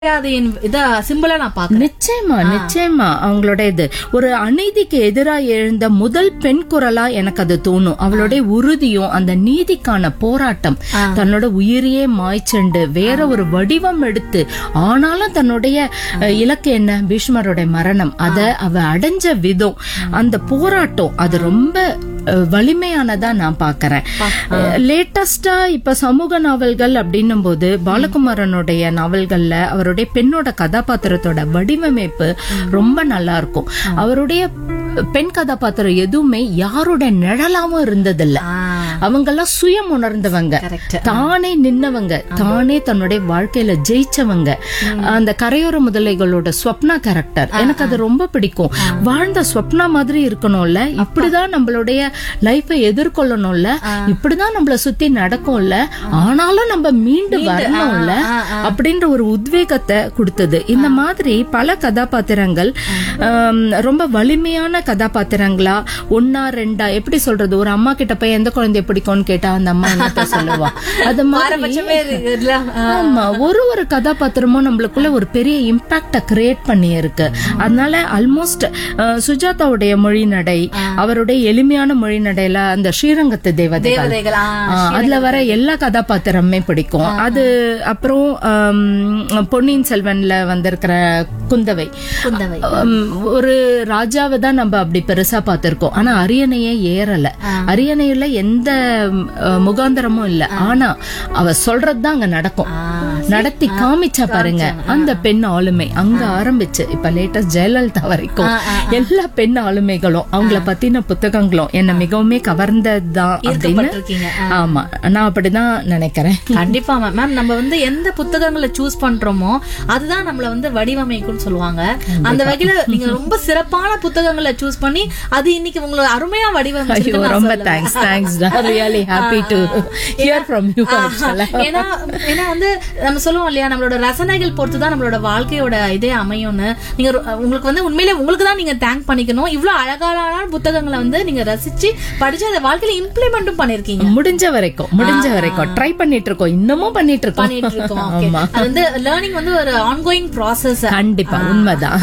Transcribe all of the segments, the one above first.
மரியாதையின் இத சிம்பிளா நான் பாக்குறேன் நிச்சயமா நிச்சயமா அவங்களோட இது ஒரு அநீதிக்கு எதிரா எழுந்த முதல் பெண் குரலா எனக்கு அது தோணும் அவளுடைய உறுதியும் அந்த நீதிக்கான போராட்டம் தன்னோட உயிரையே மாய்ச்சண்டு வேற ஒரு வடிவம் எடுத்து ஆனாலும் தன்னுடைய அஹ், இலக்கு என்ன பீஷ்மருடைய மரணம் அத அவ அடைஞ்ச விதம் அந்த போராட்டம் அது ரொம்ப அஹ், வலிமையானதா நான் பாக்குறேன் லேட்டஸ்டா இப்ப சமூக நாவல்கள் அப்படின்னும் போது பாலகுமாரனுடைய நாவல்கள்ல அவருடைய பெண்ணோட கதாபாத்திரத்தோட வடிவமைப்பு ரொம்ப நல்லா இருக்கும் அவருடைய பெண் கதாபாத்திரம் எதுவுமே யாரோட நிழலாவும் இருந்ததில்ல அவங்கெல்லாம் சுயம் உணர்ந்தவங்க கரெக்ட் தானே நின்னவங்க தானே தன்னுடைய வாழ்க்கையில ஜெயிச்சவங்க அந்த கரையோர முதலைகளோட ஸ்வப்னா கேரக்டர் எனக்கு அது ரொம்ப பிடிக்கும் வாழ்ந்த ஸ்வப்னா மாதிரி இருக்கணும்ல இப்படிதான் நம்மளுடைய லைஃபை எதிர்கொள்ளணும்ல இப்படிதான் நம்மள சுத்தி நடக்கும்ல ஆனாலும் நம்ம மீண்டு வரணும்ல அப்படின்ற ஒரு உத்வேகத்தை கொடுத்தது இந்த மாதிரி பல கதாபாத்திரங்கள் ஆம், ரொம்ப வலிமையான கதாபாத்திரங்களா ஒன்னா ரெண்டா எப்படி சொல்றது ஒரு அம்மா கிட்ட போய் எந்த குழந்தைய பிடிக்கும்னு கேட்டா அந்த அம்மா என்னத்த சொல்லுவா அது மாதிரி பாரபட்சமே இருக்குல்ல ஆ. ஆமா ஒரு ஒரு கதாபாத்திரமும் நம்மளுக்குள்ள ஒரு பெரிய இம்பாக்ட கிரியேட் பண்ணி இருக்கு அதனால ஆல்மோஸ்ட் சுஜாதாவுடைய மொழி நடை அவருடைய எளிமையான மொழி நடையில அந்த ஸ்ரீரங்கத்து தேவதைகள் தேவதைகள் ஆ, ஆ, அதுல வர எல்லா கதாபாத்திரமுமே பிடிக்கும் அது அப்புறம் ஆம், பொன்னியின் செல்வன்ல வந்திருக்கிற குந்தவை குந்தவை ஆம், ஒரு ராஜாவை தான் நம்ம அப்படி பெருசா பார்த்திருக்கோம் ஆனா அரியணையே ஏறல அரியணையில எந்த ம், அஹ், முகாந்திரமும் இல்ல ஆனா அவ சொல்றதுதான் அங்க நடக்கும் ஆ, நடத்தி காமிச்சா பாருங்க அந்த பெண் ஆளுமை அங்க ஆரம்பிச்சு இப்ப லேட்டஸ்ட் ஜெயலலிதா வரைக்கும் எல்லா பெண் ஆளுமைகளும் அவங்கள பத்தின புத்தகங்களும் என்ன மிகவுமே கவர்ந்ததுதான் அப்படின்னு இருக்கீங்க ஆமா நான் அப்படிதான் நினைக்கிறேன் கண்டிப்பா மேம் மேம் நம்ம வந்து எந்த புத்தகங்களை சூஸ் பண்றோமோ அதுதான் நம்மள வந்து வடிவமைக்கும்னு சொல்லுவாங்க அந்த வகையில நீங்க ரொம்ப சிறப்பான புத்தகங்களை சூஸ் பண்ணி அது இன்னைக்கு உங்களை அருமையா ஐயோ வடிவமைச்சிருக்கு ரொம்ப thanks thanks really happy to hear from you ஏன்னா ஏன்னா வந்து நம்ம சொல்லுவோம் இல்லையா நம்மளோட ரசனைகள் பொறுத்து தான் நம்மளோட வாழ்க்கையோட இதே அமையும்னு நீங்க ரொ- உங்களுக்கு வந்து உண்மையிலே உங்களுக்கு தான் நீங்க தேங்க் பண்ணிக்கணும் இவ்வளவு அழகான புத்தகங்களை வந்து நீங்க ரசிச்சு படிச்சு அதை வாழ்க்கையில இம்ப்ளிமெண்ட்டும் பண்ணிருக்கீங்க முடிஞ்ச வரைக்கும் முடிஞ்ச வரைக்கும் ட்ரை பண்ணிட்டு இருக்கோம் இன்னமும் பண்ணிட்டு இருக்கோம் பண்ணிட்டு இருக்கோம் Okay. ஆமா அது வந்து லேர்னிங் வந்து ஒரு ஆன்கோயிங் ப்ராசஸ் கண்டிப்பா உண்மைதான்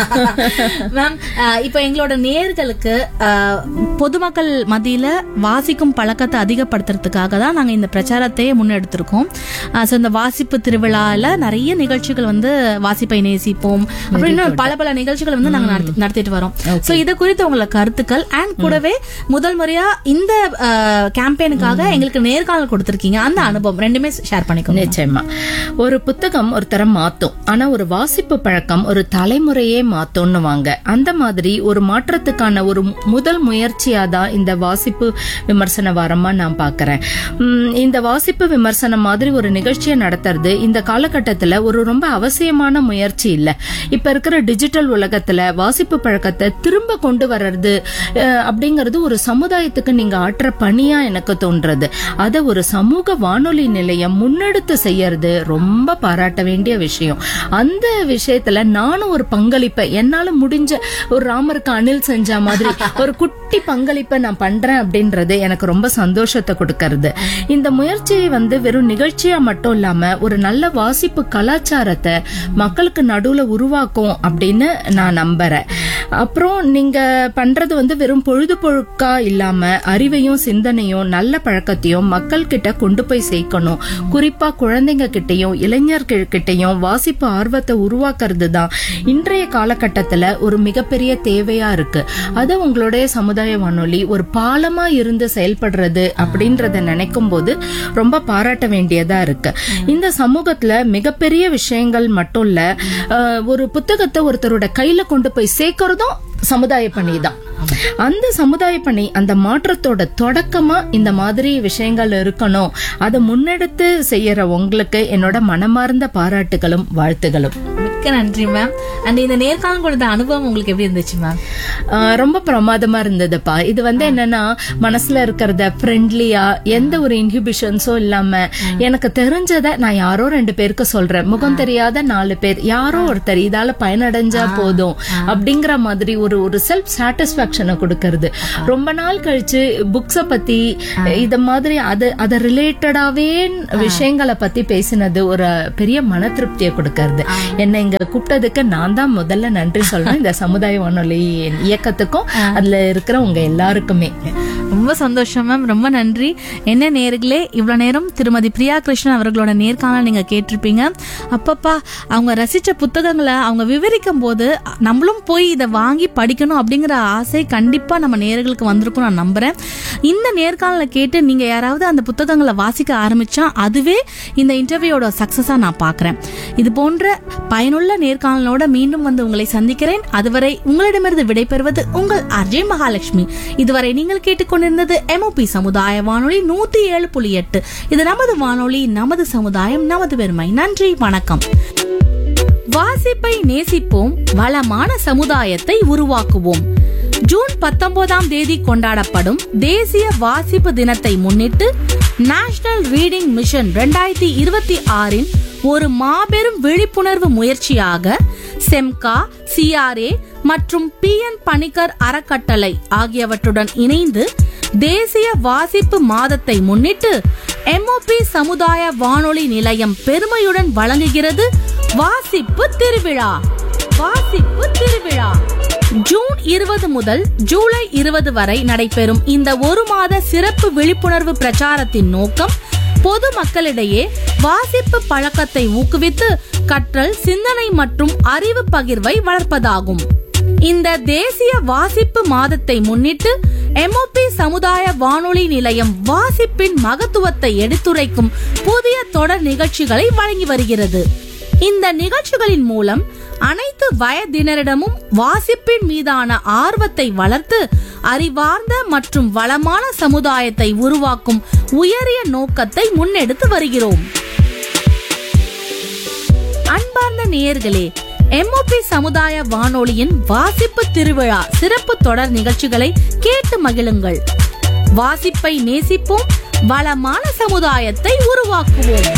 மேம் இப்போ எங்களோட நேயர்களுக்கு அஹ், பொதுமக்கள் மத்தியில வாசிக்கும் பழக்கத்தை அதிகப்படுத்துறதுக்காக தான் நாங்க இந்த பிரச்சாரத்தையே முன்னெடுத்திருக்கோம் ஸோ இந்த வாசிப்பு திருவிழால நிறைய நிகழ்ச்சிகள் வந்து வாசிப்பை நேசிப்போம் அப்படின்னு பல பல நிகழ்ச்சிகள் வந்து நாங்க நடத்தி- நடத்திட்டு வரோம் ஸோ இது குறித்து உங்களோட கருத்துக்கள் அண்ட் கூடவே முதல் முறையா இந்த கேம்பெயினுக்காக எங்களுக்கு நேர்காணல் கொடுத்திருக்கீங்க அந்த அனுபவம் ரெண்டுமே ஷேர் பண்ணிக்கோங்க நிச்சயமா ஒரு புத்தகம் ஒரு தரம் மாத்தும் ஆனா ஒரு வாசிப்பு பழக்கம் ஒரு தலைமுறையே மாத்தும்னு வாங்க அந்த மாதிரி ஒரு மாற்றத்துக்கான ஒரு முதல் முயற்சியா தான் இந்த வாசிப்பு விமர்சன வாரமா நான் பாக்குறேன் உம், இந்த வாசிப்பு விமர்சனம் மாதிரி ஒரு நிகழ்ச்சியை நடத்துறது இந்த காலகட்டத்துல ஒரு ரொம்ப அவசியமான முயற்சி இல்ல இப்ப இருக்கிற டிஜிட்டல் உலகத்துல வாசிப்பு பழக்கத்தை திரும்ப கொண்டு வர்றது அஹ், அப்படிங்கிறது ஒரு சமுதாயத்துக்கு நீங்க ஆற்ற பணியா எனக்கு தோன்றது அத ஒரு சமூக வானொலி நிலையம் முன்னெடுத்து செய்யறது ரொம்ப பாராட்ட வேண்டிய விஷயம் அந்த விஷயத்துல நானும் ஒரு பங்களிப்பை என்னால முடிஞ்ச ஒரு ராமருக்கு அணில் செஞ்ச மாதிரி ஒரு குட்டி பங்களிப்பை நான் பண்றேன் அப்படின்றது எனக்கு ரொம்ப சந்தோஷத்தை கொடுக்கறது இந்த முயற்சியை வந்து வெறும் நிகழ்ச்சியா மட்டும் இல்லாம ஒரு நல்ல வாசிப்பு கலாச்சாரத்தை மக்களுக்கு நடுவுல உருவாக்கும் அப்படின்னு நான் நம்புறேன் அப்புறம் நீங்க பண்றது வந்து வெறும் பொழுதுபொழுக்கா இல்லாம அறிவையும் சிந்தனையும் நல்ல பழக்கத்தையும் மக்கள் கிட்ட கொண்டு போய் சேர்க்கணும் குறிப்பா குழந்தைங்க கிட்டயும் இளைஞர்கள் கிட்டயும் வாசிப்பு ஆர்வத்தை உருவாக்குறது தான் இன்றைய காலகட்டத்துல ஒரு மிகப்பெரிய தேவையா இருக்கு அத உங்களுடைய சமுதாய வானொலி ஒரு பாலமா இருந்து செயல்படுறது அப்படின்றத நினைக்கும் போது ரொம்ப பாராட்ட வேண்டியதா இருக்கு இந்த சமூகத்துல மிகப்பெரிய விஷயங்கள் மட்டும் இல்ல அஹ், ஒரு புத்தகத்தை ஒருத்தரோட கையில கொண்டு போய் சேர்க்கறதும் சமுதாய பணி தான் அந்த சமுதாய பணி அந்த மாற்றத்தோட தொடக்கமா இந்த மாதிரி விஷயங்கள் இருக்கணும் அதை முன்னெடுத்து செய்யற உங்களுக்கு என்னோட மனமார்ந்த பாராட்டுகளும் வாழ்த்துகளும் மிக்க மிக்க நன்றி மேம் அண்ட் இந்த நேர்காணல் கொடுத்த அனுபவம் உங்களுக்கு எப்படி இருந்துச்சு மேம் ஆஹ் ரொம்ப பிரமாதமா இருந்ததுப்பா இது வந்து என்னன்னா மனசுல இருக்கிறத ஃப்ரெண்ட்லியா எந்த ஒரு இன்ஹிபிஷன்ஸும் இல்லாம எனக்கு தெரிஞ்சத நான் யாரோ ரெண்டு பேருக்கு சொல்றேன் முகம் தெரியாத நாலு பேர் யாரோ ஒருத்தர் இதால பயனடைஞ்சா போதும் அப்படிங்கிற மாதிரி ஒரு ஒரு செல்ஃப் சாட்டிஸ்பாக்சனை கொடுக்கறது ரொம்ப நாள் கழிச்சு புக்ஸ பத்தி இத மாதிரி அது அத ரிலேட்டடாவே விஷயங்களை பத்தி பேசினது ஒரு பெரிய மன திருப்தியை கொடுக்கறது என்னை இங்க கூப்பிட்டதுக்கு நான் தான் முதல்ல நன்றி சொல்றேன் இந்த சமுதாய வானொலி இயக்கத்துக்கும் அதுல இருக்கிற உங்க எல்லாருக்குமே ரொம்ப சந்தோஷம் மேம் ரொம்ப நன்றி என்ன நேர்களே இவ்வளவு நேரம் திருமதி பிரியா கிருஷ்ணன் அவர்களோட நேர்காணல் நீங்க கேட்டிருப்பீங்க அப்பப்பா அவங்க ரசிச்ச புத்தகங்களை அவங்க விவரிக்கும் போது நம்மளும் போய் இதை வாங்கி படிக்கணும் அப்படிங்கிற ஆசை கண்டிப்பா நம்ம நேர்களுக்கு வந்திருக்கும் நான் நம்புறேன் இந்த நேர்காணலை கேட்டு நீங்க யாராவது அந்த புத்தகங்களை வாசிக்க ஆரம்பிச்சா அதுவே இந்த இன்டர்வியூட சக்சஸா நான் பார்க்கறேன் இது போன்ற பயனுள்ள நேர்காணலோட மீண்டும் வந்து உங்களை சந்திக்கிறேன் அதுவரை உங்களிடமிருந்து விடைபெறுவது உங்கள் அர்ஜய் மகாலட்சுமி இதுவரை நீங்கள் கேட்டுக்கொண்டிருந்தது எம்ஓபி சமுதாய வானொலி நூத்தி ஏழு புள்ளி எட்டு இது நமது வானொலி நமது சமுதாயம் நமது பெருமை நன்றி வணக்கம் வாசிப்பை நேசிப்போம் வளமான சமுதாயத்தை உருவாக்குவோம் ஜூன் பத்தொன்பதாம் தேதி கொண்டாடப்படும் தேசிய வாசிப்பு தினத்தை முன்னிட்டு நேஷனல் ரீடிங் மிஷன் 2026 இருபத்தி ஆறின் ஒரு மாபெரும் விழிப்புணர்வு முயற்சியாக செம்கா சிஆர்ஏ மற்றும் பி என் பணிக்கர் அறக்கட்டளை ஆகியவற்றுடன் இணைந்து தேசிய வாசிப்பு மாதத்தை முன்னிட்டு எம்ஓபி சமுதாய வானொலி நிலையம் பெருமையுடன் வழங்குகிறது வாசிப்பு திருவிழா வாசிப்பு திருவிழா ஜூன் இருபது முதல் ஜூலை இருபது வரை நடைபெறும் இந்த ஒரு மாத சிறப்பு விழிப்புணர்வு பிரச்சாரத்தின் நோக்கம் பொது மக்களிடையே வாசிப்பு பழக்கத்தை ஊக்குவித்து கற்றல் சிந்தனை மற்றும் அறிவு பகிர்வை வளர்ப்பதாகும் இந்த தேசிய வாசிப்பு மாதத்தை முன்னிட்டு எம்ஓபி சமுதாய வானொலி நிலையம் வாசிப்பின் மகத்துவத்தை எடுத்துரைக்கும் புதிய தொடர் நிகழ்ச்சிகளை வழங்கி வருகிறது இந்த நிகழ்ச்சிகளின் மூலம் அனைத்து வயதினரிடமும் வாசிப்பின் மீதான ஆர்வத்தை வளர்த்து அறிவார்ந்த மற்றும் வளமான சமுதாயத்தை உருவாக்கும் உயரிய நோக்கத்தை முன்னெடுத்து வருகிறோம் அன்பார்ந்த நேயர்களே எம்ஓபி சமுதாய வானொலியின் வாசிப்பு திருவிழா சிறப்பு தொடர் நிகழ்ச்சிகளை கேட்டு மகிழுங்கள் வாசிப்பை நேசிப்போம் வளமான சமுதாயத்தை உருவாக்குவோம்